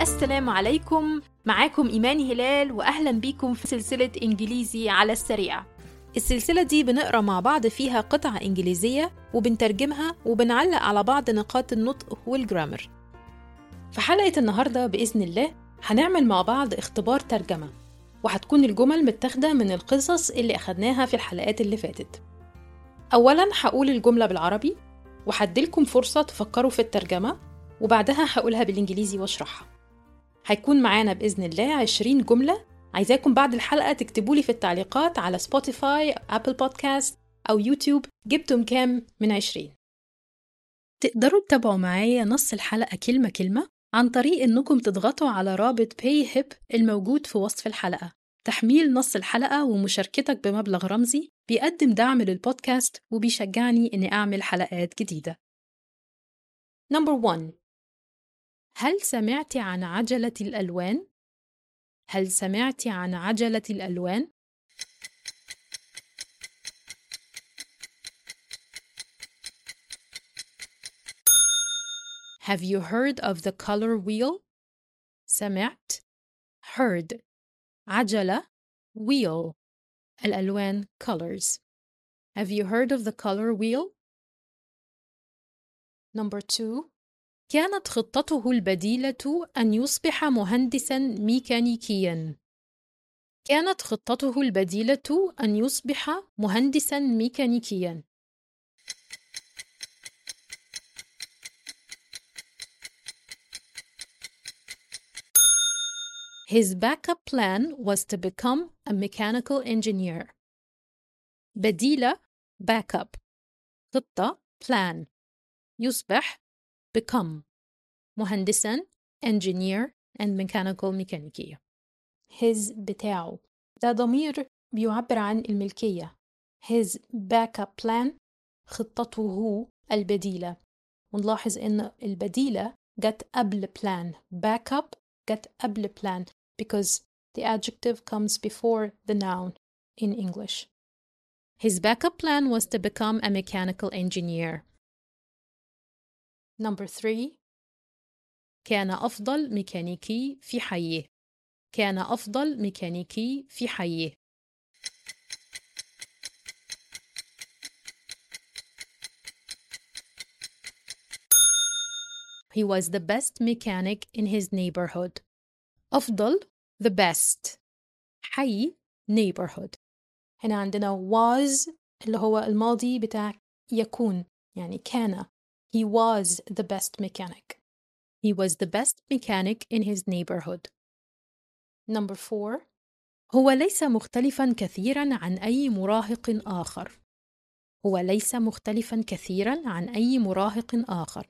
السلام عليكم معاكم إيمان هلال وأهلا بيكم في سلسلة إنجليزي على السريع السلسلة دي بنقرأ مع بعض فيها قطعة إنجليزية وبنترجمها وبنعلق على بعض نقاط النطق والجرامر في حلقة النهاردة بإذن الله هنعمل مع بعض اختبار ترجمة وهتكون الجمل متاخدة من القصص اللي أخدناها في الحلقات اللي فاتت أولا هقول الجملة بالعربي وهديلكم فرصة تفكروا في الترجمة وبعدها هقولها بالإنجليزي واشرحها هيكون معانا بإذن الله 20 جملة عايزاكم بعد الحلقة تكتبولي في التعليقات على سبوتيفاي أبل بودكاست أو يوتيوب جبتم كام من 20 تقدروا تتابعوا معايا نص الحلقة كلمة كلمة عن طريق إنكم تضغطوا على رابط باي هيب الموجود في وصف الحلقة تحميل نص الحلقة ومشاركتك بمبلغ رمزي بيقدم دعم للبودكاست وبيشجعني إني أعمل حلقات جديدة Number 1 هل سمعت عن عجلة الألوان؟ هل سمعت عن عجلة الألوان؟ Have you heard of the color wheel? سمعت heard عجلة wheel الألوان colors Have you heard of the color wheel? Number two كانت خطته البديلة أن يصبح مهندسا ميكانيكيا كانت خطته البديلة أن يصبح مهندسا ميكانيكيا His backup plan was to become a mechanical engineer. بديلة backup خطة plan يصبح become مهندسا engineer and mechanical ميكانيكية his بتاعه ده ضمير بيعبر عن الملكية his backup plan خطته البديلة ونلاحظ إن البديلة جت قبل plan backup جت قبل plan because the adjective comes before the noun in English. His backup plan was to become a mechanical engineer. Number three كان أفضل ميكانيكي في حيه كان أفضل ميكانيكي في حيه He was the best mechanic in his neighborhood. أفضل the best حي neighborhood هنا عندنا was اللي هو الماضي بتاع يكون يعني كان He was the best mechanic. He was the best mechanic in his neighborhood. Number four هو ليس مختلفا كثيرا عن أي مراهق آخر. هو ليس مختلفا كثيرا عن أي مراهق آخر.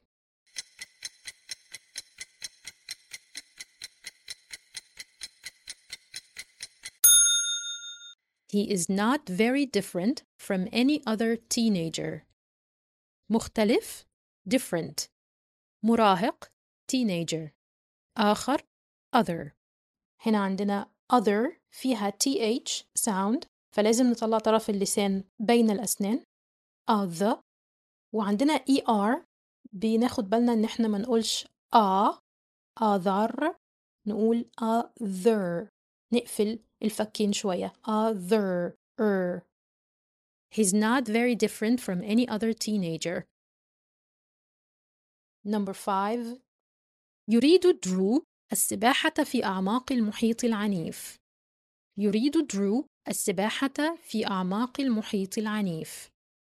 He is not very different from any other teenager. مختلف different مراهق teenager آخر other هنا عندنا other فيها th sound فلازم نطلع طرف اللسان بين الأسنان other وعندنا er بناخد بالنا إن إحنا ما نقولش a other نقول other نقفل الفكين شوية other er He's not very different from any other teenager. Number five يريد درو السباحة في أعماق المحيط العنيف. يريد درو السباحة في أعماق المحيط العنيف.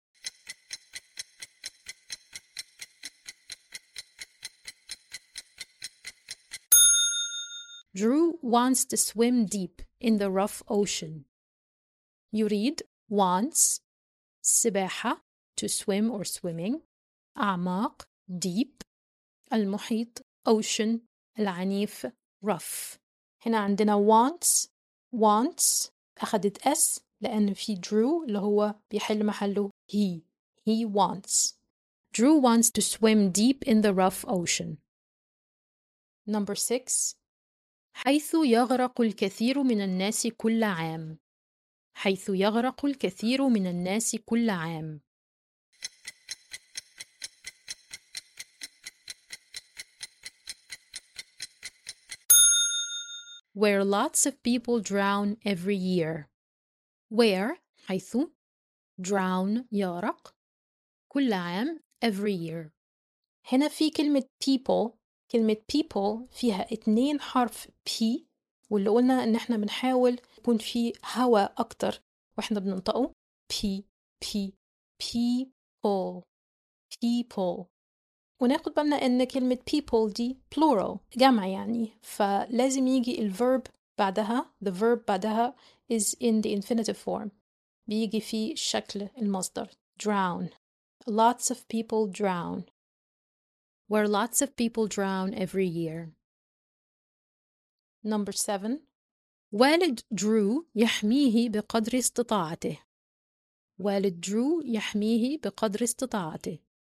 Drew wants to swim deep in the rough ocean. يريد wants السباحة to swim or swimming أعماق deep المحيط ocean العنيف rough هنا عندنا wants wants أخدت S لأن في Drew اللي هو بيحل محله he he wants Drew wants to swim deep in the rough ocean Number six حيث يغرق الكثير من الناس كل عام حيث يغرق الكثير من الناس كل عام where lots of people drown every year where حيث drown يغرق كل عام every year هنا في كلمة people كلمة people فيها اتنين حرف P واللي قلنا ان احنا بنحاول يكون في هواء اكتر واحنا بننطقه P P people people وناخد بالنا ان كلمة people دي plural جمع يعني فلازم يجي الverb بعدها the verb بعدها is in the infinitive form بيجي في شكل المصدر drown lots of people drown where lots of people drown every year number seven والد درو يحميه بقدر استطاعته والد درو يحميه بقدر استطاعته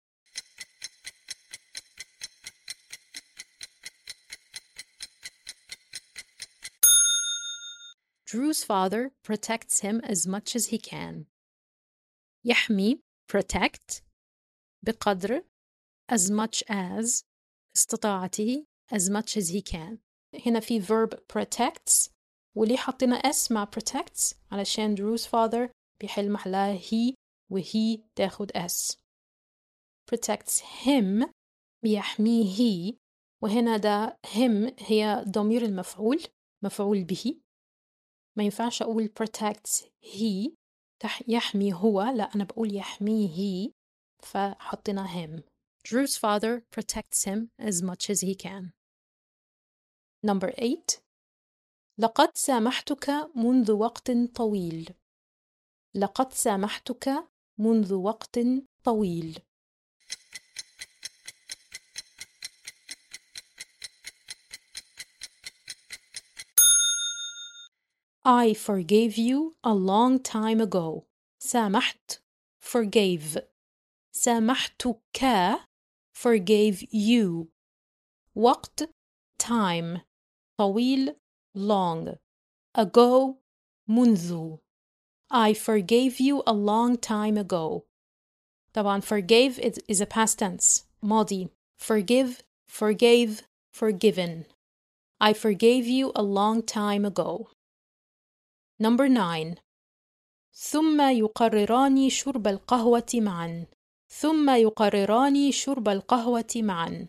Drew's father protects him as much as he can. يحمي protect بقدر as much as استطاعته as much as he can. هنا في verb protects وليه حطينا s مع protects علشان Drew's father بيحل محلها he وهي تاخد s. protects him بيحميه وهنا ده him هي ضمير المفعول مفعول به ما ينفعش أقول protects he يحمي هو لا أنا بقول يحميه فحطينا him Drew's father protects him as much as he can Number 8 لقد سامحتك منذ وقت طويل لقد سامحتك منذ وقت طويل I forgave you a long time ago. سامحت forgave. سامحتك forgave you. وقت time. طويل long. Ago منذ. I forgave you a long time ago. طبعا forgave is a past tense. ماضي. Forgive, forgave, forgiven. I forgave you a long time ago. Number 9 ثم يقرران شرب القهوة معا ثم يقرران شرب القهوة معا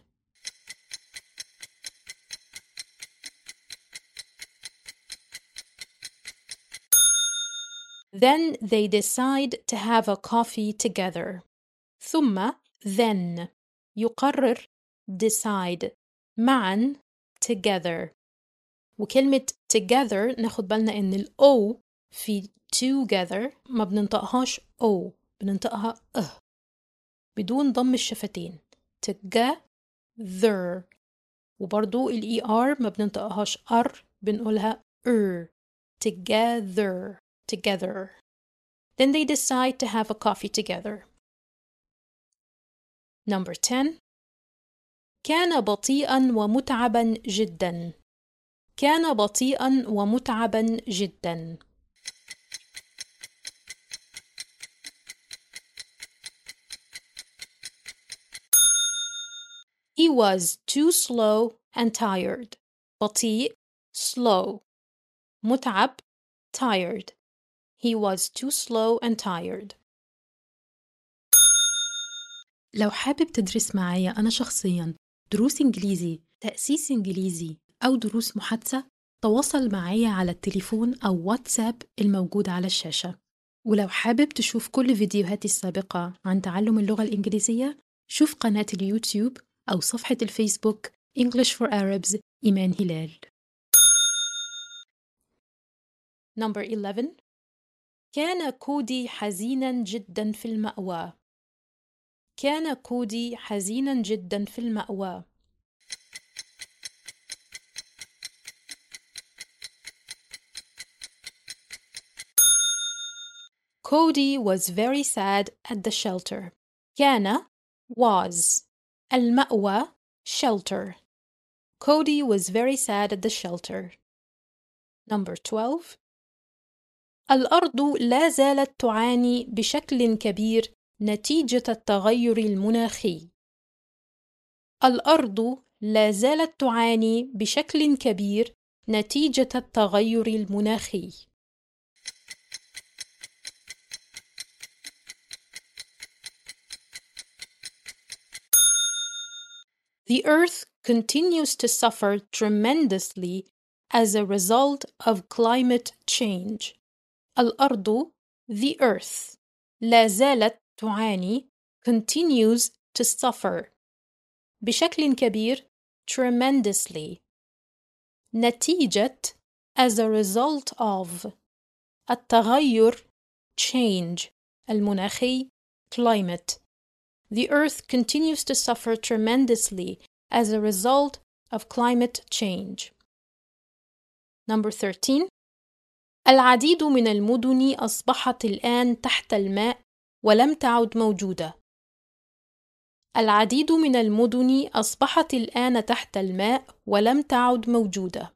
Then they decide to have a coffee together. ثم then يقرر decide معا together وكلمة together ناخد بالنا إن ال O في together ما بننطقهاش O بننطقها أه بدون ضم الشفتين together وبرضو ال ER ما بننطقهاش R بنقولها er together together then they decide to have a coffee together number 10 كان بطيئا ومتعبا جدا كان بطيئا ومتعبا جدا He was too slow and tired. بطيء slow. متعب tired. He was too slow and tired. لو حابب تدرس معايا أنا شخصيا دروس إنجليزي تأسيس إنجليزي أو دروس محادثة تواصل معايا على التليفون أو واتساب الموجود على الشاشة ولو حابب تشوف كل فيديوهاتي السابقة عن تعلم اللغة الإنجليزية شوف قناة اليوتيوب أو صفحة الفيسبوك English for Arabs إيمان هلال Number 11 كان كودي حزينا جدا في المأوى كان كودي حزينا جدا في المأوى Cody was very sad at the shelter. كان was المأوى shelter. Cody was very sad at the shelter. Number 12 الأرض لا زالت تعاني بشكل كبير نتيجة التغير المناخي. الأرض لا زالت تعاني بشكل كبير نتيجة التغير المناخي The earth continues to suffer tremendously as a result of climate change. الأرض the earth لا زالت تعاني continues to suffer بشكل كبير tremendously نتيجة as a result of التغير change المناخي climate the earth continues to suffer tremendously as a result of climate change. Number 13 العديد من المدن أصبحت الآن تحت الماء ولم تعد موجودة. العديد من المدن أصبحت الآن تحت الماء ولم تعد موجودة.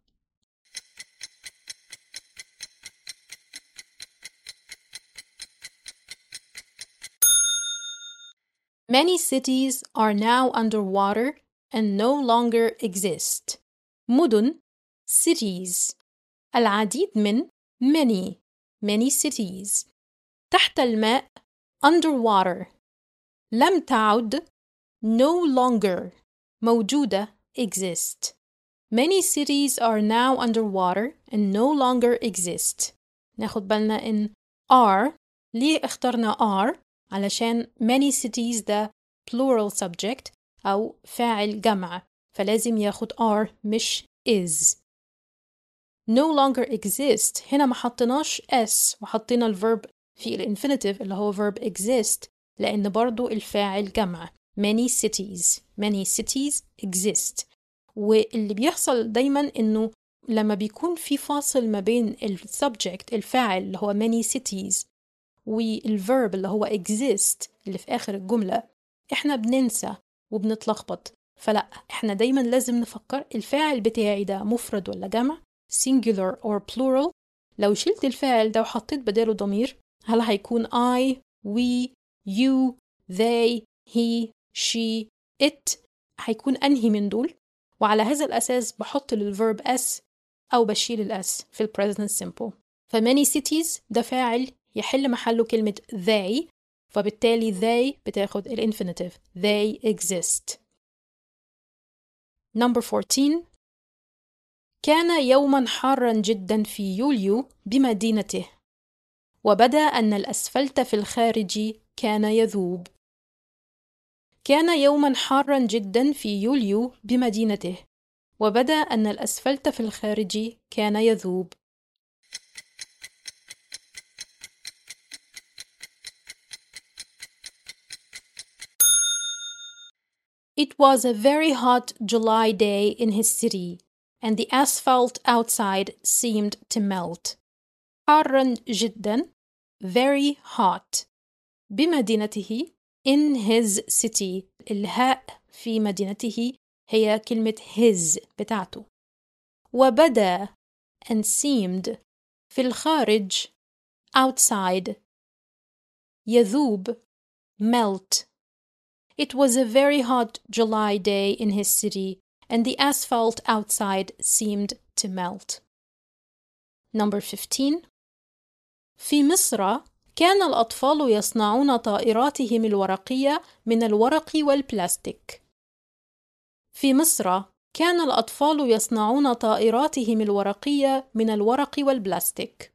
Many cities are now underwater and no longer exist. مدن cities العديد من many many cities تحت الماء underwater لم تعد no longer موجودة exist Many cities are now underwater and no longer exist ناخد بالنا إن are ليه اخترنا are علشان many cities ده plural subject أو فاعل جمع فلازم ياخد are مش is no longer exist هنا ما حطيناش s وحطينا الverb في الانفينيتيف اللي هو verb exist لأن برضو الفاعل جمع many cities many cities exist واللي بيحصل دايما إنه لما بيكون في فاصل ما بين السبجكت الفاعل اللي هو many cities والverb اللي هو exist اللي في آخر الجملة إحنا بننسى وبنتلخبط فلا إحنا دايما لازم نفكر الفاعل بتاعي ده مفرد ولا جمع singular or plural لو شلت الفاعل ده وحطيت بداله ضمير هل هيكون I, we, you, they, he, she, it هيكون أنهي من دول وعلى هذا الأساس بحط للverb s أو بشيل الاس في ال present simple ف many cities ده فاعل يحل محله كلمة they فبالتالي they بتاخد الانفينيتيف they exist number 14 كان يوما حارا جدا في يوليو بمدينته وبدا أن الأسفلت في الخارج كان يذوب كان يوما حارا جدا في يوليو بمدينته وبدا أن الأسفلت في الخارج كان يذوب It was a very hot July day in his city, and the asphalt outside seemed to melt. حارا جدا very hot بمدينته in his city الهاء في مدينته هي كلمة his بتاعته وبدا and seemed في الخارج outside يذوب melt It was a very hot July day in his city, and the asphalt outside seemed to melt. Number 15 في مصر كان الأطفال يصنعون طائراتهم الورقية من الورق والبلاستيك. في مصر كان الأطفال يصنعون طائراتهم الورقية من الورق والبلاستيك.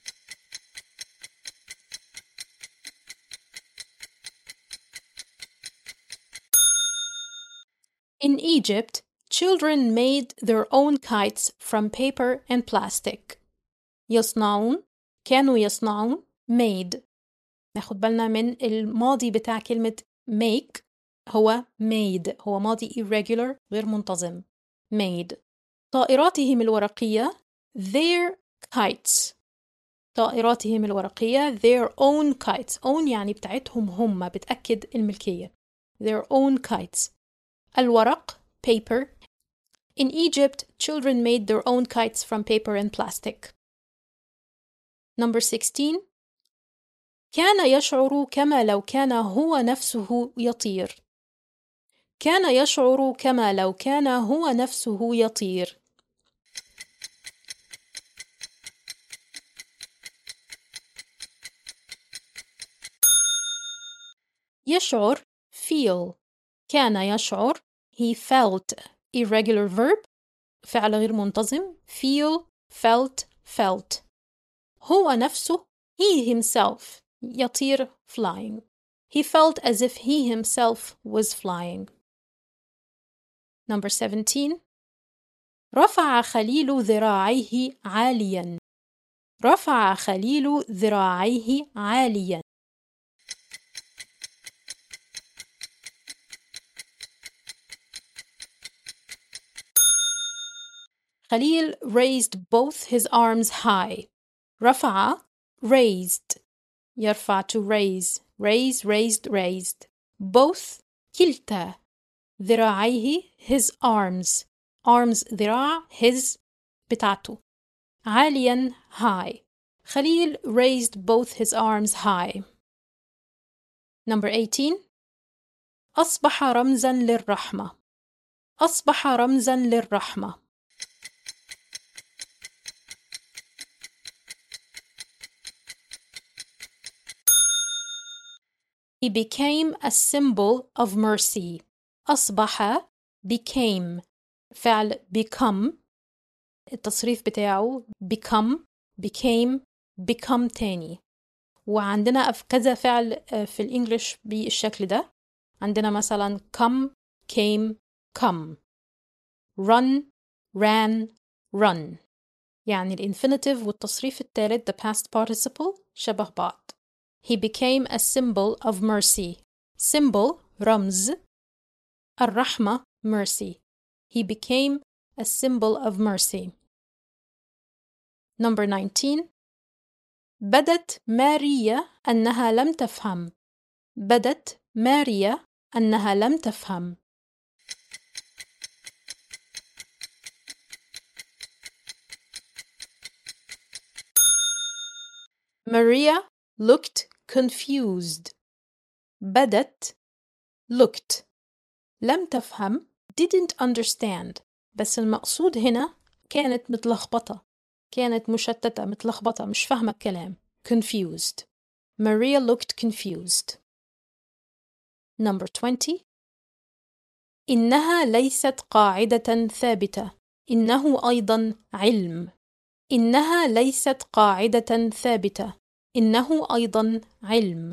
In Egypt, children made their own kites from paper and plastic. يصنعون كانوا يصنعون made ناخد بالنا من الماضي بتاع كلمة make هو made هو ماضي irregular غير منتظم made طائراتهم الورقية their kites طائراتهم الورقية their own kites own يعني بتاعتهم هم بتأكد الملكية their own kites الورق paper In Egypt, children made their own kites from paper and plastic. Number 16 كان يشعر كما لو كان هو نفسه يطير. كان يشعر كما لو كان هو نفسه يطير. يشعر feel كان يشعر he felt irregular verb فعل غير منتظم feel felt felt هو نفسه he himself يطير flying he felt as if he himself was flying number 17 رفع خليل ذراعيه عاليا رفع خليل ذراعيه عاليا خليل raised both his arms high رفع raised يرفع to raise raise raised raised both كلتا ذراعيه his arms arms ذراع his بتاعته عاليا high خليل raised both his arms high number 18 أصبح رمزا للرحمة أصبح رمزا للرحمة He became a symbol of mercy. أصبح became فعل become التصريف بتاعه become became become تاني وعندنا كذا فعل في الإنجليش بالشكل ده عندنا مثلا come came come run ran run يعني الانفينيتيف والتصريف الثالث the past participle شبه بعض he became a symbol of mercy. Symbol, رمز. الرحمة, mercy. He became a symbol of mercy. Number 19. بدت ماريا أنها لم تفهم. بدت ماريا أنها لم تفهم. Maria looked confused بدت looked لم تفهم didn't understand بس المقصود هنا كانت متلخبطة كانت مشتتة متلخبطة مش فاهمة الكلام confused Maria looked confused Number 20 إنها ليست قاعدة ثابتة إنه أيضا علم إنها ليست قاعدة ثابتة إنه أيضا علم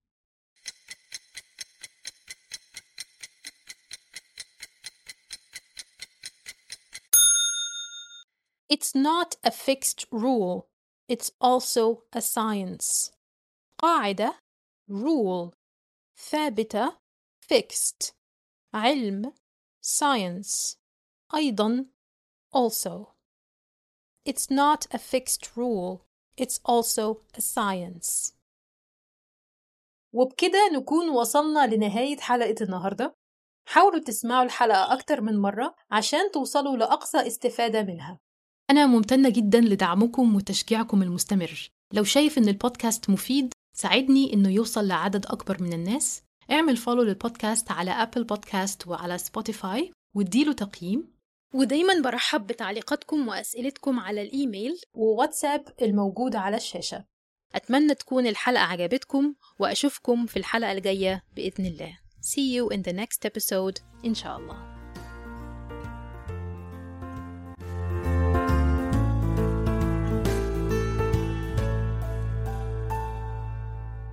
It's not a fixed rule. It's also a science. قاعدة rule ثابتة fixed علم science أيضا also It's not a fixed rule. It's also a science. وبكده نكون وصلنا لنهاية حلقة النهاردة حاولوا تسمعوا الحلقة أكتر من مرة عشان توصلوا لأقصى استفادة منها أنا ممتنة جدا لدعمكم وتشجيعكم المستمر لو شايف إن البودكاست مفيد ساعدني إنه يوصل لعدد أكبر من الناس اعمل فولو للبودكاست على أبل بودكاست وعلى سبوتيفاي واديله تقييم ودايما برحب بتعليقاتكم وأسئلتكم على الإيميل وواتساب الموجود على الشاشة أتمنى تكون الحلقة عجبتكم وأشوفكم في الحلقة الجاية بإذن الله See you in the next episode إن شاء الله